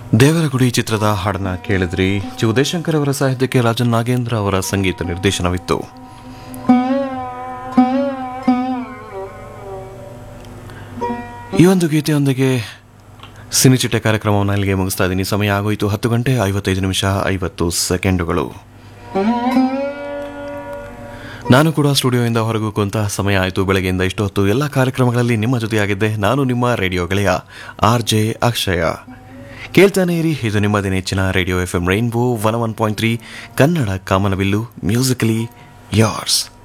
ದೇವರಗುಡಿ ಚಿತ್ರದ ಹಾಡನ್ನ ಕೇಳಿದ್ರಿ ಚಿ ಉದಯಶಂಕರ್ ಅವರ ಸಾಹಿತ್ಯಕ್ಕೆ ರಾಜನ್ ನಾಗೇಂದ್ರ ಅವರ ಸಂಗೀತ ನಿರ್ದೇಶನವಿತ್ತು ಈ ಒಂದು ಗೀತೆಯೊಂದಿಗೆ ಸಿನಿಚಿಟ್ಟೆ ಕಾರ್ಯಕ್ರಮವನ್ನು ಅಲ್ಲಿಗೆ ಮುಗಿಸ್ತಾ ಇದ್ದೀನಿ ಸಮಯ ಆಗೋಯಿತು ಹತ್ತು ಗಂಟೆ ಐವತ್ತೈದು ನಿಮಿಷ ಐವತ್ತು ಸೆಕೆಂಡುಗಳು ನಾನು ಕೂಡ ಸ್ಟುಡಿಯೋಯಿಂದ ಹೊರಗೆ ಕುಂತ ಸಮಯ ಆಯಿತು ಬೆಳಗ್ಗೆಯಿಂದ ಇಷ್ಟು ಹೊತ್ತು ಎಲ್ಲ ಕಾರ್ಯಕ್ರಮಗಳಲ್ಲಿ ನಿಮ್ಮ ಜೊತೆಯಾಗಿದ್ದೆ ನಾನು ನಿಮ್ಮ ರೇಡಿಯೋ ಗೆಳೆಯ ಆರ್ ಜೆ ಅಕ್ಷಯ ಕೇಳ್ತಾನೆ ಇರಿ ಇದು ನಿಮ್ಮದೇ ನೆಚ್ಚಿನ radio F M rainbow one one point three Kannada ಕಾಮನಬಿಲ್ಲು ಮ್ಯೂಸಿಕಲಿ ಯಾರ್ಸ್